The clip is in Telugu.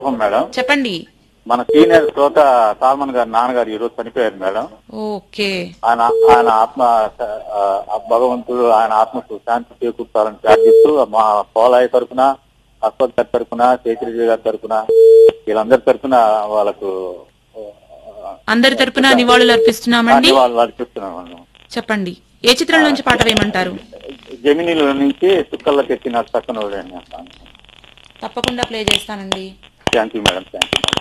అవును మేడం చెప్పండి మన సీనియర్ శ్రోత సాల్మన్ గారి నాన్నగారు ఈ రోజు చనిపోయారు మేడం ఓకే ఆయన ఆయన ఆత్మ ఆ భగవంతుడు ఆయన ఆత్మకు శాంతి చేకూర్చాలని ప్రార్థిస్తూ మా పోలాయి తరపున అశ్వత్ గారి తరపున శేఖరిజీ గారి తరపున వీళ్ళందరి తరపున వాళ్ళకు అందరి తరపున నివాళులు అర్పిస్తున్నామండి వాళ్ళు అర్పిస్తున్నాం చెప్పండి ఏ చిత్రం నుంచి పాట వేయమంటారు జమినీల నుంచి చుక్కల్లో తెచ్చిన చక్కనోడు తప్పకుండా ప్లే చేస్తానండి thank you madam thank you madam